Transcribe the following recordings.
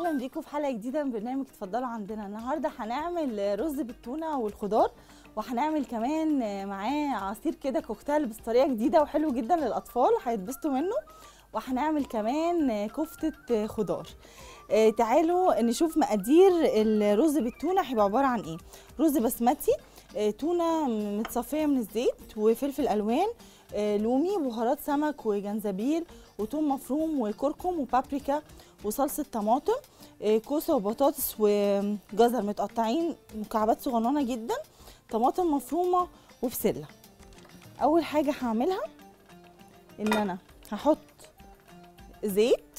اهلا بيكم في حلقه جديده من برنامج اتفضلوا عندنا النهارده هنعمل رز بالتونه والخضار وهنعمل كمان معاه عصير كده كوكتيل بس طريقه جديده وحلو جدا للاطفال هيتبسطوا منه وهنعمل كمان كفته خضار آه، تعالوا نشوف مقادير الرز بالتونه هيبقى عباره عن ايه رز بسمتي آه، تونه متصفيه من الزيت وفلفل الوان آه، لومي بهارات سمك وجنزبيل وثوم مفروم وكركم وبابريكا وصلصه طماطم آه، كوسه وبطاطس وجزر متقطعين مكعبات صغننه جدا طماطم مفرومه وبسله اول حاجه هعملها ان انا هحط زيت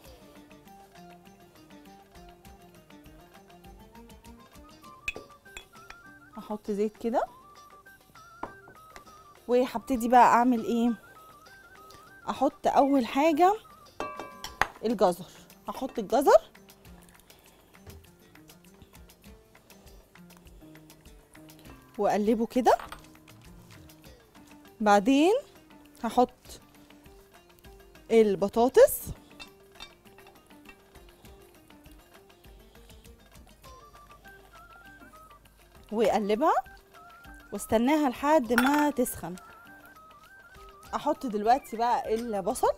هحط زيت كده وهبتدي بقى اعمل ايه احط اول حاجه الجزر هحط الجزر واقلبه كده بعدين هحط البطاطس واقلبها واستناها لحد ما تسخن احط دلوقتي بقى البصل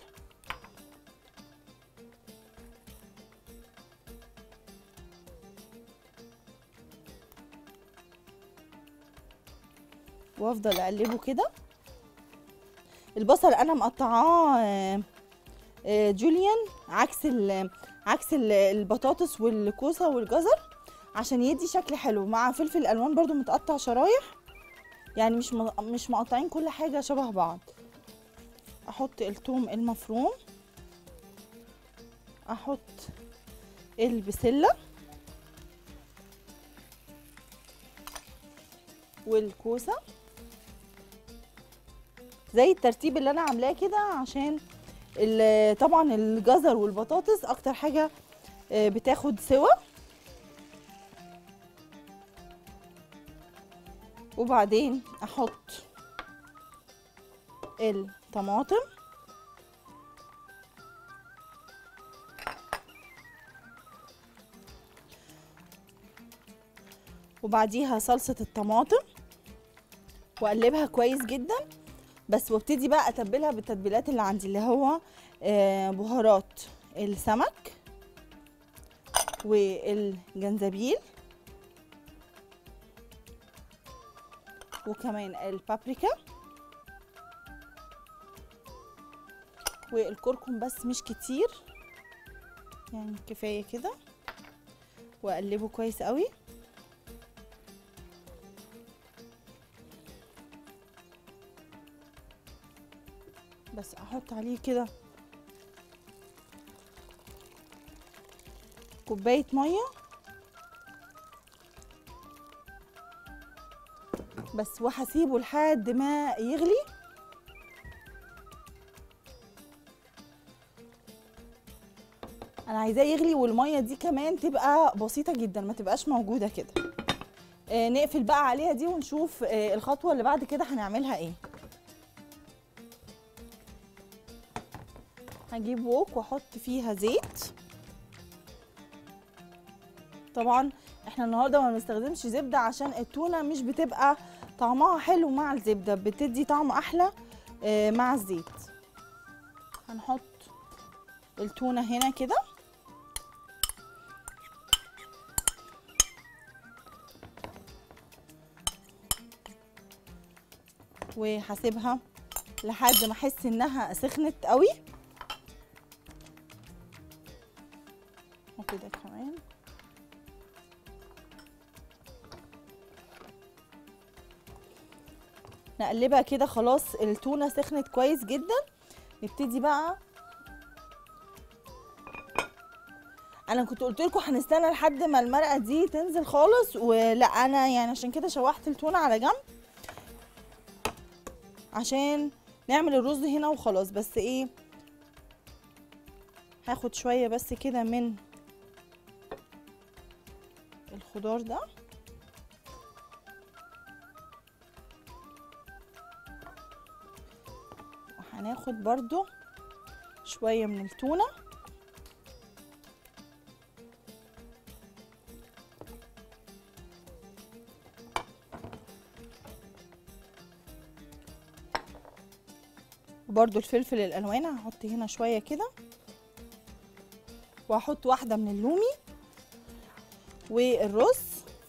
وافضل اقلبه كده البصل انا مقطعاه آه، آه، جوليان عكس ال عكس ال- البطاطس والكوسه والجزر عشان يدي شكل حلو مع فلفل الوان برضو متقطع شرايح يعني مش م- مش مقطعين كل حاجه شبه بعض احط الثوم المفروم احط البسله والكوسه زي الترتيب اللي انا عاملاه كده عشان ال- طبعا الجزر والبطاطس اكتر حاجه آه، بتاخد سوا وبعدين احط الطماطم وبعديها صلصة الطماطم واقلبها كويس جدا بس وابتدي بقى اتبلها بالتتبيلات اللي عندي اللي هو آه، بهارات السمك والجنزبيل وكمان البابريكا والكركم بس مش كتير يعني كفايه كده واقلبه كويس قوي بس احط عليه كده كوبايه ميه بس وهسيبه لحد ما يغلي انا عايزاه يغلي والميه دي كمان تبقى بسيطه جدا ما تبقاش موجوده كده آه نقفل بقى عليها دي ونشوف آه الخطوه اللي بعد كده هنعملها ايه هجيب ووك واحط فيها زيت طبعا احنا النهارده ما بنستخدمش زبده عشان التونه مش بتبقى طعمها حلو مع الزبده بتدي طعم احلى آه، مع الزيت هنحط التونه هنا كده وهسيبها لحد ما احس انها سخنت قوي وكده كمان نقلبها كده خلاص التونه سخنت كويس جدا نبتدي بقى انا كنت قلت لكم هنستنى لحد ما المرقه دي تنزل خالص ولا انا يعني عشان كده شوحت التونه على جنب عشان نعمل الرز هنا وخلاص بس ايه هاخد شويه بس كده من الخضار ده وهناخد برضو شوية من التونة برضو الفلفل الالوان هحط هنا شويه كده وهحط واحده من اللومي والرز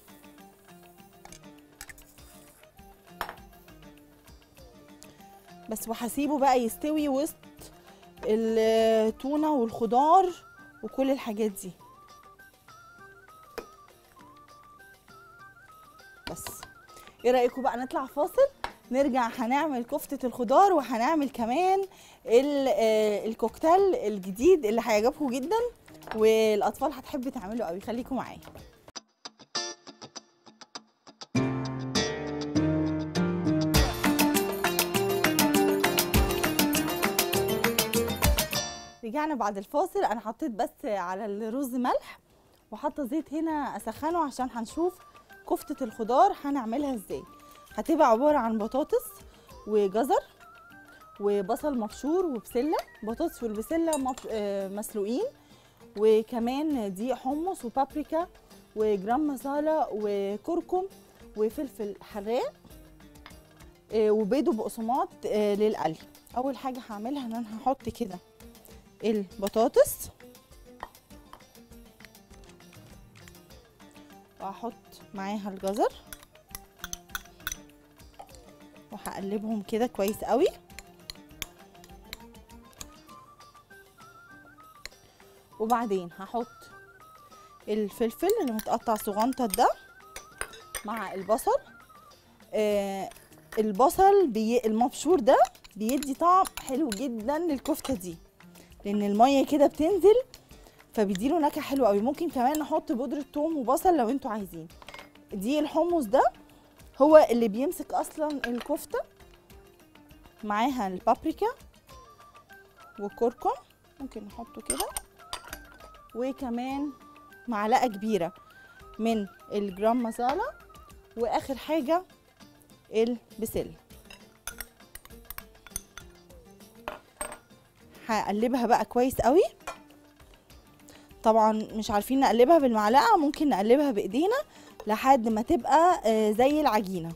بس وهسيبه بقى يستوي وسط التونه والخضار وكل الحاجات دي بس ايه رايكم بقى نطلع فاصل نرجع هنعمل كفتة الخضار وهنعمل كمان ال- آه، الكوكتيل الجديد اللي هيعجبكم جدا والاطفال هتحب تعمله قوي خليكم معايا رجعنا بعد الفاصل انا حطيت بس على الرز ملح وحاطه زيت هنا اسخنه عشان هنشوف كفتة الخضار هنعملها ازاي هتبقى عبارة عن بطاطس وجزر وبصل مبشور وبسلة بطاطس والبسلة مف- آه، مسلوقين وكمان دقيق حمص وبابريكا وجرام مسالة وكركم وفلفل حراق آه، وبيض وبقسماط آه، للقلي اول حاجة هعملها ان انا هحط كده البطاطس وهحط معاها الجزر وهقلبهم كده كويس قوي وبعدين هحط الفلفل اللي متقطع صغنطط ده مع البصل آه البصل بي... المبشور ده بيدي طعم حلو جدا للكفته دي لان الميه كده بتنزل فبيديله نكهه حلوه قوي ممكن كمان نحط بودره ثوم وبصل لو انتوا عايزين دي الحمص ده هو اللي بيمسك اصلا الكفته معاها البابريكا وكركم ممكن نحطه كده وكمان معلقه كبيره من الجرام مسالة واخر حاجه البسله هقلبها بقى كويس قوي طبعا مش عارفين نقلبها بالمعلقه ممكن نقلبها بايدينا لحد ما تبقى آه، زي العجينه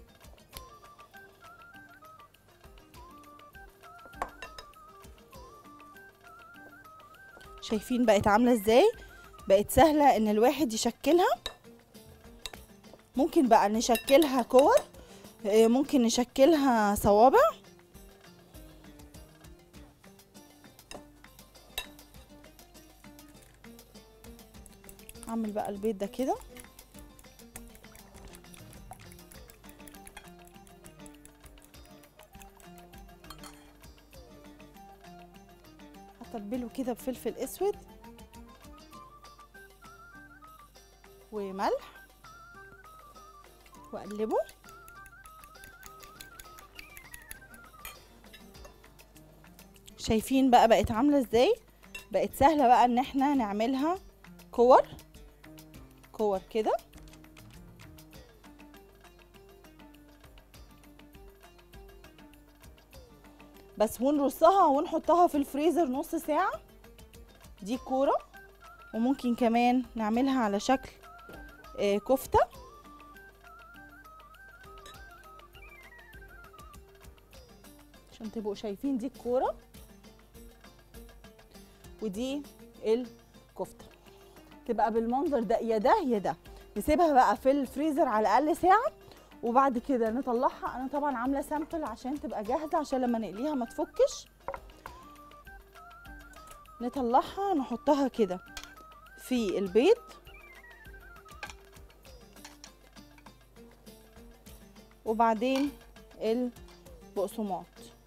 شايفين بقت عامله ازاي بقت سهله ان الواحد يشكلها ممكن بقى نشكلها كور آه، ممكن نشكلها صوابع اعمل بقى البيض ده كده هتبله كده بفلفل اسود وملح واقلبه شايفين بقى بقت عامله ازاي بقت سهله بقى ان احنا نعملها كور كور كده بس ونرصها ونحطها في الفريزر نص ساعة دي كورة وممكن كمان نعملها على شكل آه، كفتة عشان تبقوا شايفين دي الكورة ودي الكفتة تبقى بالمنظر ده يا ده يا ده نسيبها بقى في الفريزر على الاقل ساعه وبعد كده نطلعها انا طبعا عامله سامبل عشان تبقى جاهزه عشان لما نقليها ما تفكش نطلعها نحطها كده في البيض وبعدين البقسماط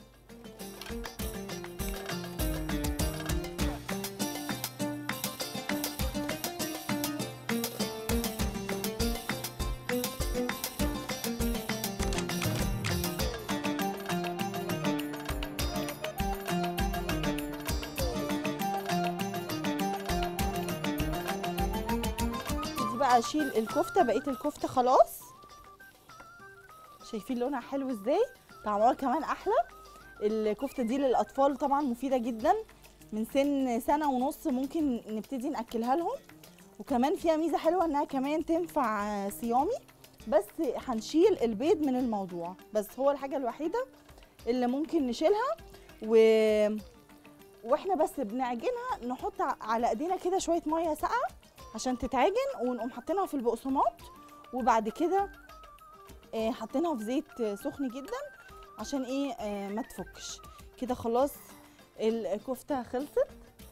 دي بقى اشيل الكفته بقيه الكفته خلاص شايفين لونها حلو ازاي طعمها كمان احلى الكفته دي للاطفال طبعا مفيده جدا من سن سنه ونص ممكن نبتدي ناكلها لهم وكمان فيها ميزه حلوه انها كمان تنفع صيامي بس هنشيل البيض من الموضوع بس هو الحاجه الوحيده اللي ممكن نشيلها و واحنا بس بنعجنها نحط ع- على ايدينا كده شويه ميه ساقعه عشان تتعجن ونقوم حاطينها في البقسماط وبعد كده آه، حاطينها في زيت آه، سخن جدا عشان ايه آه، ما تفكش كده خلاص الكفته خلصت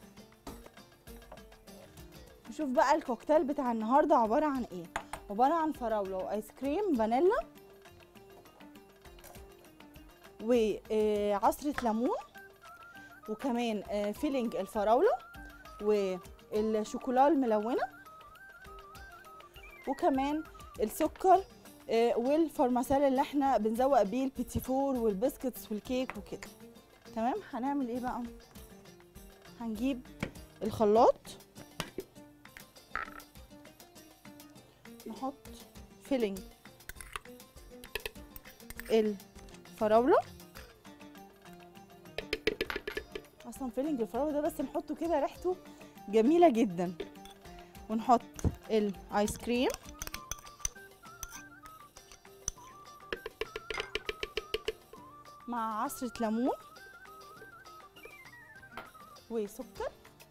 نشوف بقى الكوكتيل بتاع النهارده عباره عن ايه عباره عن فراوله وايس كريم فانيلا وعصره ليمون وكمان آه، فيلينج الفراوله والشوكولا الملونه وكمان السكر آه، والفرماسيل اللي احنا بنزوق بيه البيتي فور والبسكتس والكيك وكده تمام هنعمل ايه بقى هنجيب الخلاط نحط فيلينج الفراوله اصلا فيلينج الفراوله ده بس نحطه كده ريحته جميله جدا ونحط الايس كريم مع عصرة ليمون وسكر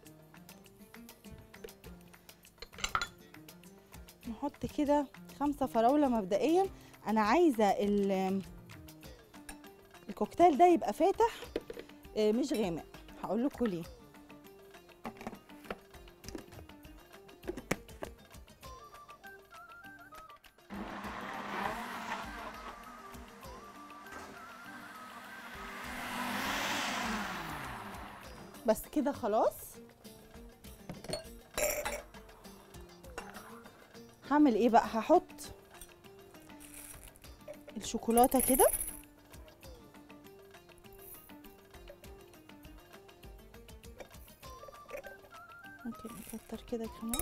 نحط كده خمسة فراولة مبدئيا أنا عايزة ال- الكوكتيل ده يبقى فاتح آه، مش غامق هقول لكم ليه بس كده خلاص هعمل ايه بقى هحط الشوكولاته كده ممكن نكتر كده كمان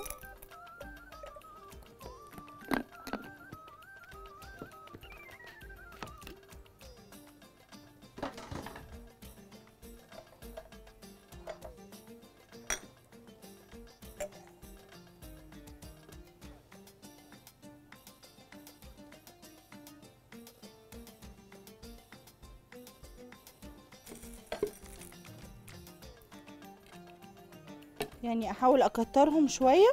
يعني احاول اكترهم شويه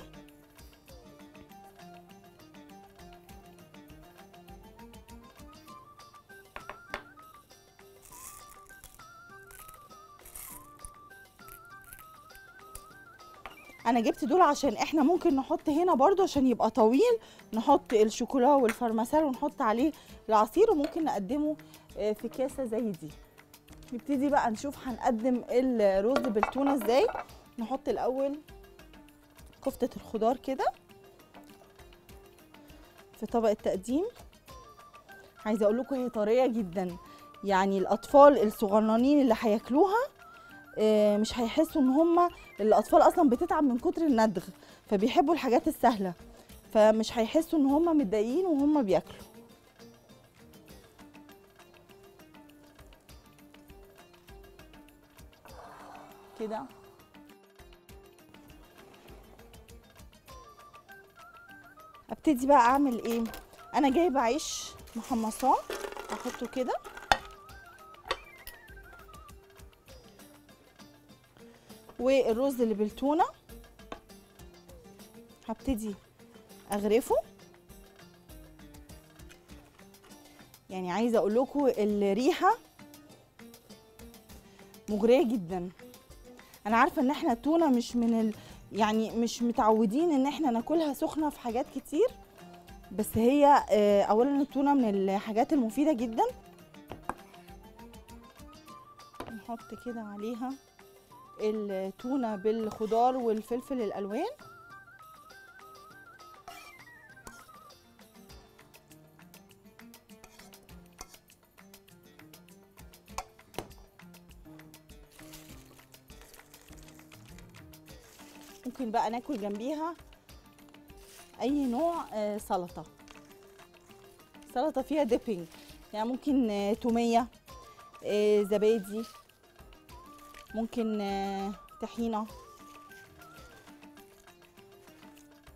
انا جبت دول عشان احنا ممكن نحط هنا برضو عشان يبقى طويل نحط الشوكولا والفرماسيل ونحط عليه العصير وممكن نقدمه آه، في كاسه زي دي نبتدي بقى نشوف هنقدم الرز بالتونه ازاي نحط الاول كفته الخضار كده في طبق التقديم عايزه اقول لكم هي طريه جدا يعني الاطفال الصغننين اللي هياكلوها آه، مش هيحسوا ان هم الاطفال اصلا بتتعب من كتر الندغ فبيحبوا الحاجات السهله فمش هيحسوا ان هم متضايقين وهم بياكلوا كده ابتدي بقى اعمل ايه انا جايبه عيش محمصاه احطه كده والرز اللي بالتونه هبتدي اغرفه يعني عايزه اقول لكم الريحه مغريه جدا انا عارفه ان احنا التونه مش من ال... يعني مش متعودين ان احنا ناكلها سخنه في حاجات كتير بس هي آه، اولا التونه من الحاجات المفيده جدا نحط كده عليها التونه بالخضار والفلفل الالوان ممكن بقى ناكل جنبيها اي نوع آه، سلطه سلطه فيها ديبينج يعني ممكن آه، توميه آه، زبادي ممكن آه، طحينه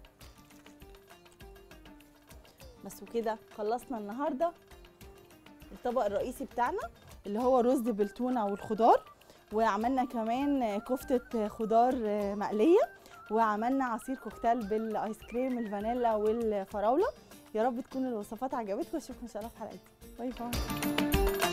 بس وكده خلصنا النهارده الطبق الرئيسي بتاعنا اللي هو رز بالتونه والخضار وعملنا كمان كفته خضار مقليه وعملنا عصير كوكتيل بالايس كريم الفانيلا والفراوله يا رب تكون الوصفات عجبتكم اشوفكم ان شاء الله في حلقه جديدة. باي باي